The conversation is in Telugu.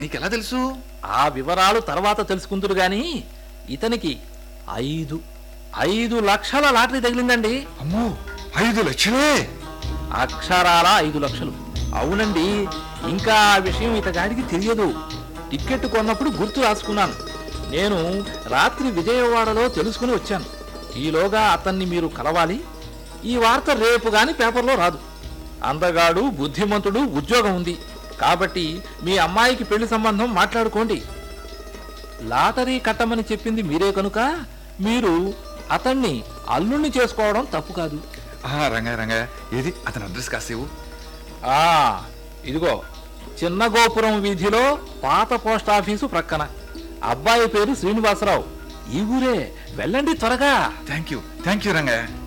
నీకెలా తెలుసు ఆ వివరాలు తర్వాత తెలుసుకుందరు గాని ఇతనికి ఐదు ఐదు లక్షల లాటరీ తగిలిందండి అమ్మో ఐదు లక్షలే అక్షరాల ఐదు లక్షలు అవునండి ఇంకా ఆ విషయం ఇతగాడికి తెలియదు టిక్కెట్ కొన్నప్పుడు గుర్తు రాసుకున్నాను నేను రాత్రి విజయవాడలో తెలుసుకుని వచ్చాను ఈలోగా అతన్ని మీరు కలవాలి ఈ వార్త రేపు గాని పేపర్లో రాదు అందగాడు బుద్ధిమంతుడు ఉద్యోగం ఉంది కాబట్టి మీ అమ్మాయికి పెళ్లి సంబంధం మాట్లాడుకోండి లాటరీ కట్టమని చెప్పింది మీరే కనుక మీరు అతన్ని అల్లుణ్ణి చేసుకోవడం తప్పు కాదు ఆ రంగా రంగా ఏది అతని అడ్రస్ కాసేవు ఆ ఇదిగో చిన్న గోపురం వీధిలో పాత పోస్ట్ ఆఫీసు ప్రక్కన అబ్బాయి పేరు శ్రీనివాసరావు ఈ ఊరే వెళ్ళండి త్వరగా thank you thank you Ranga